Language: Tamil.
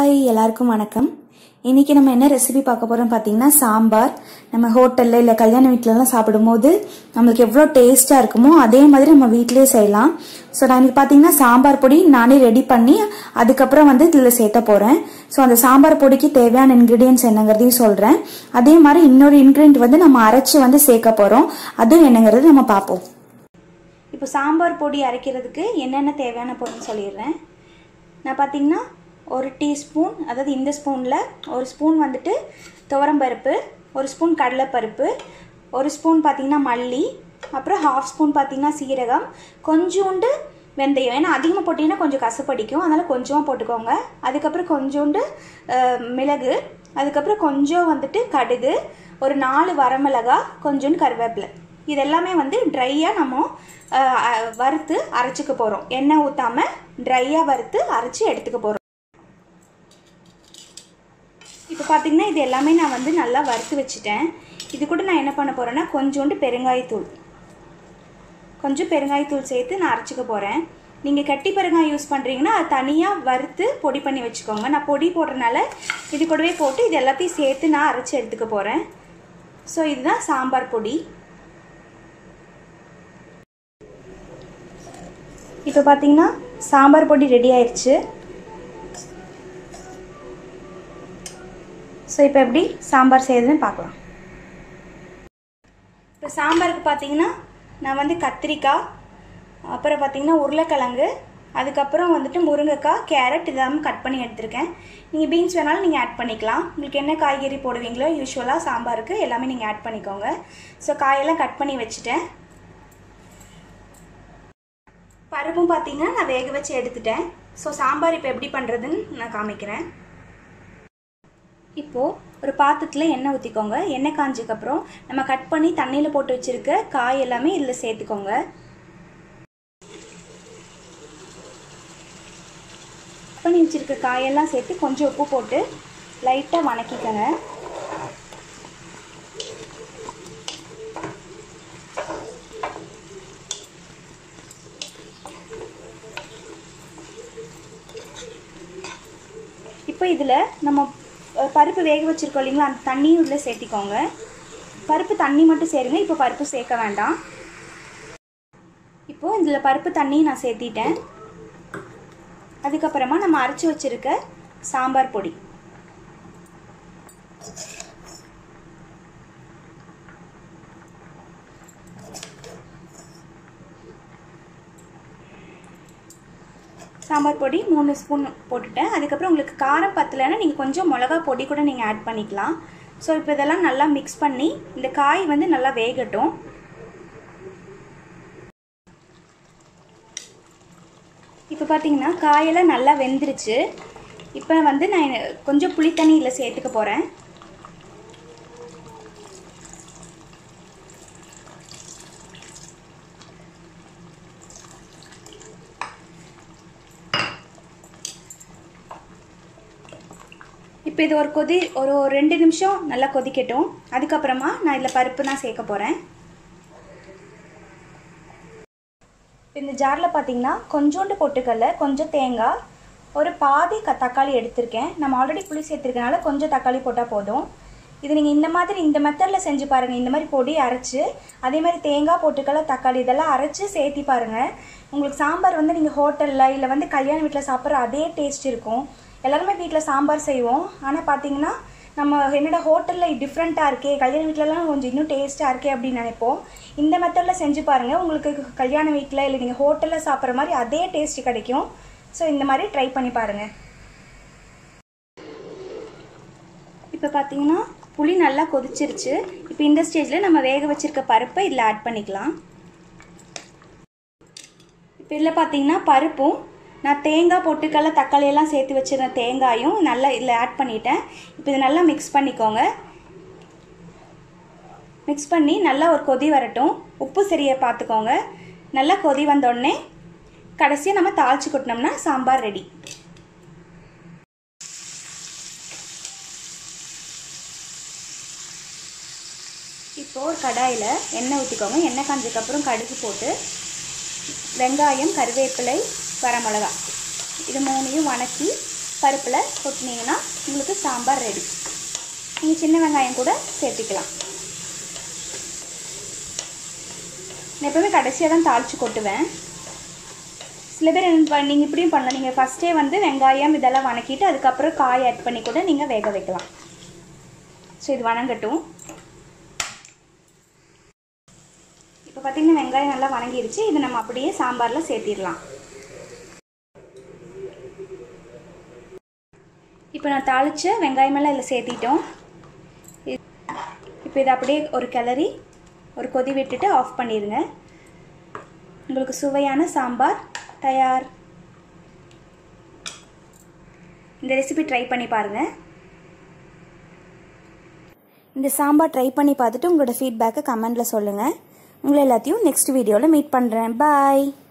ஹாய் எல்லாருக்கும் வணக்கம் இன்னைக்கு நம்ம என்ன ரெசிபி பார்க்க போறோம் பார்த்தீங்கன்னா சாம்பார் நம்ம ஹோட்டல்ல இல்லை கல்யாண வீட்டிலலாம் சாப்பிடும்போது நம்மளுக்கு எவ்வளோ டேஸ்ட்டாக இருக்குமோ அதே மாதிரி நம்ம வீட்டிலேயே செய்யலாம் ஸோ நான் இன்னைக்கு பார்த்தீங்கன்னா சாம்பார் பொடி நானே ரெடி பண்ணி அதுக்கப்புறம் வந்து இதில் சேர்த்த போகிறேன் ஸோ அந்த சாம்பார் பொடிக்கு தேவையான இன்க்ரீடியன்ஸ் என்னங்கிறதையும் சொல்கிறேன் அதே மாதிரி இன்னொரு இன்க்ரீடியன்ட் வந்து நம்ம அரைச்சி வந்து சேர்க்க போகிறோம் அதுவும் என்னங்கிறது நம்ம பார்ப்போம் இப்போ சாம்பார் பொடி அரைக்கிறதுக்கு என்னென்ன தேவையான பொருள்னு சொல்லிடுறேன் நான் பார்த்தீங்கன்னா ஒரு டீஸ்பூன் அதாவது இந்த ஸ்பூனில் ஒரு ஸ்பூன் வந்துட்டு துவரம்பருப்பு ஒரு ஸ்பூன் கடலைப்பருப்பு ஒரு ஸ்பூன் பார்த்தீங்கன்னா மல்லி அப்புறம் ஹாஃப் ஸ்பூன் பார்த்தீங்கன்னா சீரகம் கொஞ்சோண்டு வெந்தயம் ஏன்னா அதிகமாக போட்டிங்கன்னா கொஞ்சம் கசப்படிக்கும் அதனால் கொஞ்சமாக போட்டுக்கோங்க அதுக்கப்புறம் கொஞ்சோண்டு அஹ், மிளகு அதுக்கப்புறம் கொஞ்சம் வந்துட்டு கடுகு ஒரு நாலு வரமிளகா கொஞ்சோண்டு கருவேப்பிலை இது எல்லாமே வந்து ட்ரையாக நம்ம அஹ், அஹ், வறுத்து அரைச்சிக்க போகிறோம் எண்ணெய் ஊற்றாமல் ட்ரையாக வறுத்து அரைச்சி எடுத்துக்க போகிறோம் இப்போ பார்த்தீங்கன்னா இது எல்லாமே நான் வந்து நல்லா வறுத்து வச்சுட்டேன் இது கூட நான் என்ன பண்ண போகிறேன்னா கொஞ்சோண்டு பெருங்காயத்தூள் கொஞ்சம் பெருங்காயத்தூள் சேர்த்து நான் அரைச்சிக்க போகிறேன் நீங்கள் கட்டி பெருங்காயம் யூஸ் பண்ணுறீங்கன்னா அது தனியாக வறுத்து பொடி பண்ணி வச்சுக்கோங்க நான் பொடி போடுறதுனால இது கூடவே போட்டு இது எல்லாத்தையும் சேர்த்து நான் அரைச்சி எடுத்துக்க போகிறேன் ஸோ இதுதான் சாம்பார் பொடி இப்போ பார்த்தீங்கன்னா சாம்பார் பொடி ரெடி ஆயிடுச்சு ஸோ இப்போ எப்படி சாம்பார் செய்யுதுன்னு பார்க்கலாம் இப்போ சாம்பாருக்கு பார்த்தீங்கன்னா நான் வந்து கத்திரிக்காய் அப்புறம் பார்த்தீங்கன்னா உருளைக்கிழங்கு அதுக்கப்புறம் வந்துட்டு முருங்கைக்காய் கேரட் இதெல்லாம் கட் பண்ணி எடுத்திருக்கேன் நீங்கள் பீன்ஸ் வேணாலும் நீங்கள் ஆட் பண்ணிக்கலாம் உங்களுக்கு என்ன காய்கறி போடுவீங்களோ யூஸ்வலாக சாம்பாருக்கு எல்லாமே நீங்கள் ஆட் பண்ணிக்கோங்க ஸோ காயெல்லாம் கட் பண்ணி வச்சுட்டேன் பருப்பும் பார்த்தீங்கன்னா நான் வேக வச்சு எடுத்துட்டேன் ஸோ சாம்பார் இப்போ எப்படி பண்ணுறதுன்னு நான் காமிக்கிறேன் இப்போது ஒரு பாத்திரத்தில் எண்ணெய் ஊற்றிக்கோங்க எண்ணெய் காஞ்சதுக்கப்புறம் நம்ம கட் பண்ணி தண்ணியில் போட்டு வச்சுருக்க காய் எல்லாமே இதில் சேர்த்துக்கோங்க கட் பண்ணி வச்சுருக்க காயெல்லாம் சேர்த்து கொஞ்சம் உப்பு போட்டு லைட்டாக வணக்கிக்கோங்க இப்போ இதில் நம்ம அஹ், பருப்பு வேக வச்சுருக்கோம் இல்லைங்களா அந்த தண்ணியும் இதில் சேர்த்திக்கோங்க பருப்பு தண்ணி மட்டும் சேருங்க இப்போ பருப்பு சேர்க்க வேண்டாம் இப்போது இதில் பருப்பு தண்ணி நான் சேர்த்திட்டேன் அதுக்கப்புறமா நம்ம அரைச்சி வச்சுருக்க சாம்பார் பொடி சாம்பார் பொடி மூணு ஸ்பூன் போட்டுட்டேன் அதுக்கப்புறம் உங்களுக்கு காரம் பத்தலைன்னா நீங்கள் கொஞ்சம் மிளகா பொடி கூட நீங்கள் ஆட் பண்ணிக்கலாம் ஸோ இப்போ இதெல்லாம் நல்லா மிக்ஸ் பண்ணி இந்த காய் வந்து நல்லா வேகட்டும் இப்போ பார்த்தீங்கன்னா காயெல்லாம் நல்லா வெந்துருச்சு இப்போ வந்து நான் கொஞ்சம் புளி தண்ணி இதில் சேர்த்துக்க போகிறேன் இப்போ இது ஒரு கொதி ஒரு ஒரு ரெண்டு நிமிஷம் நல்லா கொதிக்கட்டும் அதுக்கப்புறமா நான் இதில் பருப்பு தான் சேர்க்க போகிறேன் இந்த ஜாரில் பார்த்தீங்கன்னா கொஞ்சோண்டு பொட்டுக்கடல கொஞ்சம் தேங்காய் ஒரு பாதி க தக்காளி எடுத்திருக்கேன் நம்ம ஆல்ரெடி புளி சேர்த்துருக்கனால கொஞ்சம் தக்காளி போட்டால் போதும் இது நீங்கள் இந்த மாதிரி இந்த மெத்தடில் செஞ்சு பாருங்கள் இந்த மாதிரி பொடி அரைச்சி அதே மாதிரி தேங்காய் பொட்டுக்கடல தக்காளி இதெல்லாம் அரைச்சி சேர்த்தி பாருங்கள் உங்களுக்கு சாம்பார் வந்து நீங்கள் ஹோட்டலில் இல்லை வந்து கல்யாண வீட்டில் சாப்பிட்ற அதே டேஸ்ட் இருக்கும் எல்லாருமே வீட்டில் சாம்பார் செய்வோம் ஆனால் பார்த்தீங்கன்னா நம்ம என்னோட ஹோட்டலில் டிஃப்ரெண்ட்டாக இருக்கே கல்யாண வீட்டிலலாம் கொஞ்சம் இன்னும் டேஸ்ட்டாக இருக்கே அப்படின்னு நினைப்போம் இந்த மெத்தடில் செஞ்சு பாருங்கள் உங்களுக்கு கல்யாண வீட்டில் இல்லை நீங்கள் ஹோட்டலில் சாப்பிட்ற மாதிரி அதே டேஸ்ட் கிடைக்கும் ஸோ இந்த மாதிரி ட்ரை பண்ணி பாருங்கள் இப்போ பார்த்தீங்கன்னா புளி நல்லா கொதிச்சிருச்சு இப்போ இந்த ஸ்டேஜில் நம்ம வேக வச்சிருக்க பருப்பை இதில் ஆட் பண்ணிக்கலாம் இப்போ இதில் பார்த்தீங்கன்னா பருப்பும் நான் தேங்காய் பொட்டுக்கடல தக்காளி எல்லாம் சேர்த்து வச்சிருந்த தேங்காயும் நல்லா இதில் ஆட் பண்ணிட்டேன் இப்போ இதை நல்லா மிக்ஸ் பண்ணிக்கோங்க மிக்ஸ் பண்ணி நல்லா ஒரு கொதி வரட்டும் உப்பு சரியை பார்த்துக்கோங்க நல்லா கொதி வந்தோடனே கடைசியாக நம்ம தாளிச்சு கொட்டினோம்னா சாம்பார் ரெடி இப்போ ஒரு கடாயில் எண்ணெய் ஊற்றிக்கோங்க எண்ணெய் காஞ்சதுக்கப்புறம் கடுகு போட்டு வெங்காயம் கருவேப்பிலை வரமிளகா இது மூணையும் வணக்கி பருப்பில் கொட்டினீங்கன்னா உங்களுக்கு சாம்பார் ரெடி நீங்கள் சின்ன வெங்காயம் கூட சேர்த்துக்கலாம் நான் எப்பவுமே கடைசியாக தான் தாளித்து கொட்டுவேன் சில பேர் நீங்கள் இப்படியும் பண்ணலாம் நீங்கள் ஃபஸ்ட்டே வந்து வெங்காயம் இதெல்லாம் வணக்கிட்டு அதுக்கப்புறம் காய் ஆட் பண்ணி கூட நீங்கள் வேக வைக்கலாம் ஸோ இது வணங்கட்டும் இப்போ பார்த்தீங்கன்னா வெங்காயம் நல்லா வணங்கிடுச்சு இதை நம்ம அப்படியே சாம்பாரில் சேர்த்திடலாம் இப்போ நான் தாளித்த வெங்காயமெல்லாம் இதில் சேர்த்திட்டோம் இப்போ இதை அப்படியே ஒரு கிளறி ஒரு கொதி விட்டுட்டு ஆஃப் பண்ணிடுங்க உங்களுக்கு சுவையான சாம்பார் தயார் இந்த ரெசிபி ட்ரை பண்ணி பாருங்கள் இந்த சாம்பார் ட்ரை பண்ணி பார்த்துட்டு உங்களோட ஃபீட்பேக்கை கமெண்டில் சொல்லுங்கள் உங்களை எல்லாத்தையும் நெக்ஸ்ட் வீடியோவில் மீட் பண்ணுறேன் பாய்